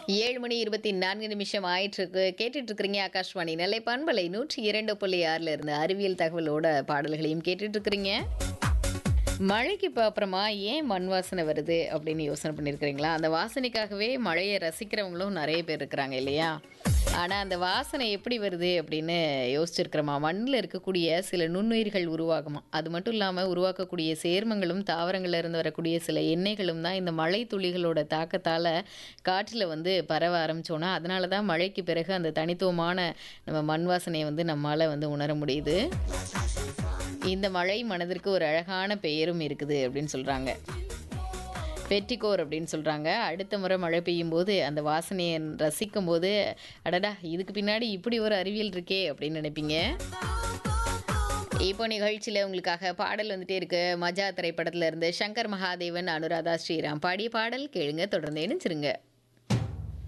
ஏழு மணி இருபத்தி நான்கு நிமிஷம் ஆயிட்டு இருக்கு கேட்டுட்டு இருக்கிறீங்க ஆகாஷ்வாணி நெல்லை பண்பலை நூற்றி இரண்டு புள்ளி ஆறுல இருந்து அறிவியல் தகவலோட பாடல்களையும் கேட்டுட்டு இருக்கிறீங்க மழைக்கு இப்போ அப்புறமா ஏன் மண் வாசனை வருது அப்படின்னு யோசனை பண்ணியிருக்கிறீங்களா அந்த வாசனைக்காகவே மழையை ரசிக்கிறவங்களும் நிறைய பேர் இருக்கிறாங்க இல்லையா ஆனால் அந்த வாசனை எப்படி வருது அப்படின்னு யோசிச்சிருக்கிறோமா மண்ணில் இருக்கக்கூடிய சில நுண்ணுயிர்கள் உருவாகுமா அது மட்டும் இல்லாமல் உருவாக்கக்கூடிய சேர்மங்களும் தாவரங்கள்ல இருந்து வரக்கூடிய சில எண்ணெய்களும் தான் இந்த மழை துளிகளோட தாக்கத்தால் காற்றில் வந்து பரவ ஆரம்பிச்சோன்னா அதனால தான் மழைக்கு பிறகு அந்த தனித்துவமான நம்ம மண் வாசனையை வந்து நம்மால் வந்து உணர முடியுது இந்த மழை மனதிற்கு ஒரு அழகான பெயரும் இருக்குது அப்படின்னு சொல்கிறாங்க பெட்டிகோர் அப்படின்னு சொல்கிறாங்க அடுத்த முறை மழை பெய்யும் போது அந்த வாசனையை ரசிக்கும் போது அடடா இதுக்கு பின்னாடி இப்படி ஒரு அறிவியல் இருக்கே அப்படின்னு நினைப்பீங்க இப்போ நிகழ்ச்சியில் உங்களுக்காக பாடல் வந்துட்டே இருக்கு மஜா திரைப்படத்துல இருந்து சங்கர் மகாதேவன் அனுராதா ஸ்ரீராம் பாடிய பாடல் கேளுங்க தொடர்ந்து இணைச்சிருங்க